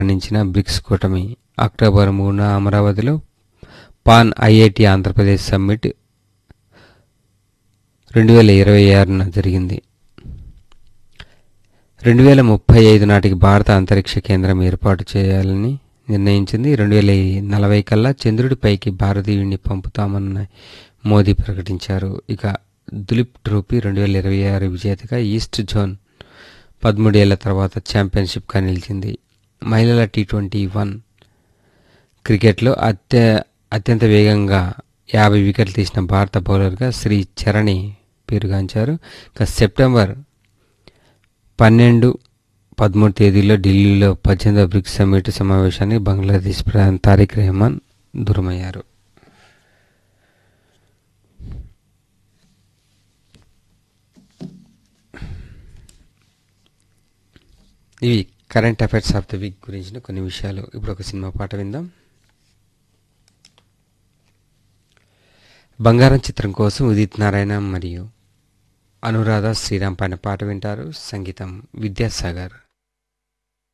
నిర్వహించిన బ్రిక్స్ కూటమి అక్టోబర్ మూడున అమరావతిలో పాన్ ఐఐటి ఆంధ్రప్రదేశ్ సమ్మిట్ రెండు వేల ఇరవై ఆరున జరిగింది రెండు వేల ముప్పై ఐదు నాటికి భారత అంతరిక్ష కేంద్రం ఏర్పాటు చేయాలని నిర్ణయించింది రెండు వేల నలభై కల్లా చంద్రుడిపైకి భారతీయుడిని పంపుతామన్న మోదీ ప్రకటించారు ఇక దులీప్ ట్రోఫీ రెండు వేల ఇరవై ఆరు విజేతగా ఈస్ట్ జోన్ పదమూడేళ్ల తర్వాత ఛాంపియన్షిప్గా నిలిచింది మహిళల టీ ట్వంటీ వన్ క్రికెట్లో అత్య అత్యంత వేగంగా యాభై వికెట్లు తీసిన భారత బౌలర్గా శ్రీ చరణి పేరుగాంచారు ఇక సెప్టెంబర్ పన్నెండు పదమూడు తేదీలో ఢిల్లీలో పద్దెనిమిదవ బ్రిక్స్ సమ్మిట్ సమావేశానికి బంగ్లాదేశ్ ప్రధాని తారిక్ రెహమాన్ దూరమయ్యారు ఇవి current affairs of the week గురించిన కొన్ని విషయాలు ఇప్పుడు ఒక సినిమా పాట విందాం బంగారం చిత్రం కోసం ఉదిత్ నారాయణ మరియు అనురాధ శ్రీరామ్ పైన పాట వింటారు సంగీతం విద్యాసాగర్